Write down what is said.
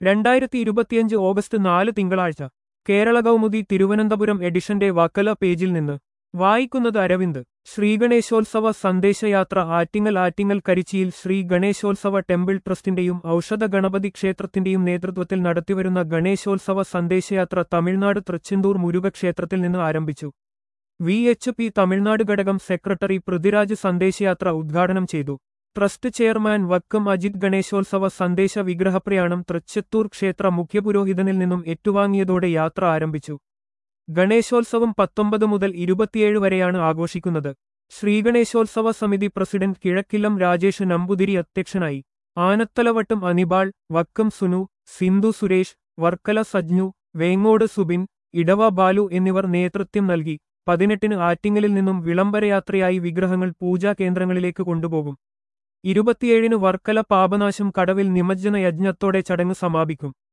രണ്ടായിരത്തി ഇരുപത്തിയഞ്ച് ഓഗസ്റ്റ് നാല് തിങ്കളാഴ്ച കേരള കൗമുദി തിരുവനന്തപുരം എഡിഷന്റെ വക്കല പേജിൽ നിന്ന് വായിക്കുന്നത് അരവിന്ദ് ശ്രീഗണേശോത്സവ സന്ദേശയാത്ര ആറ്റിങ്ങൽ ആറ്റിങ്ങൽ കരിച്ചിയിൽ ശ്രീ ഗണേശോത്സവ ടെമ്പിൾ ട്രസ്റ്റിന്റെയും ഔഷധ ഗണപതി ക്ഷേത്രത്തിന്റെയും നേതൃത്വത്തിൽ നടത്തിവരുന്ന ഗണേശോത്സവ സന്ദേശയാത്ര തമിഴ്നാട് തൃച്ചെന്തൂർ മുരുകക്ഷേത്രത്തിൽ നിന്ന് ആരംഭിച്ചു വി എച്ച് പി തമിഴ്നാട് ഘടകം സെക്രട്ടറി പൃഥ്വിരാജ് സന്ദേശയാത്ര ഉദ്ഘാടനം ചെയ്തു ട്രസ്റ്റ് ചെയർമാൻ വക്കം അജിത് ഗണേശോത്സവ സന്ദേശ വിഗ്രഹപ്രയാണം തൃച്ചെത്തൂർ ക്ഷേത്ര മുഖ്യപുരോഹിതനിൽ നിന്നും ഏറ്റുവാങ്ങിയതോടെ യാത്ര ആരംഭിച്ചു ഗണേശോത്സവം പത്തൊമ്പത് മുതൽ ഇരുപത്തിയേഴ് വരെയാണ് ആഘോഷിക്കുന്നത് ശ്രീഗണേശോത്സവ സമിതി പ്രസിഡന്റ് കിഴക്കില്ലം രാജേഷ് നമ്പൂതിരി അധ്യക്ഷനായി ആനത്തലവട്ടം അനിബാൾ വക്കം സുനു സിന്ധു സുരേഷ് വർക്കല സജ്ഞു വേങ്ങോട് സുബിൻ ഇടവ ബാലു എന്നിവർ നേതൃത്വം നൽകി പതിനെട്ടിന് ആറ്റിങ്ങലിൽ നിന്നും വിളംബരയാത്രയായി വിഗ്രഹങ്ങൾ പൂജാ കേന്ദ്രങ്ങളിലേക്ക് കൊണ്ടുപോകും ഇരുപത്തിയേഴിന് വർക്കല പാപനാശം കടവിൽ നിമജ്ജന യജ്ഞത്തോടെ ചടങ്ങ് സമാപിക്കും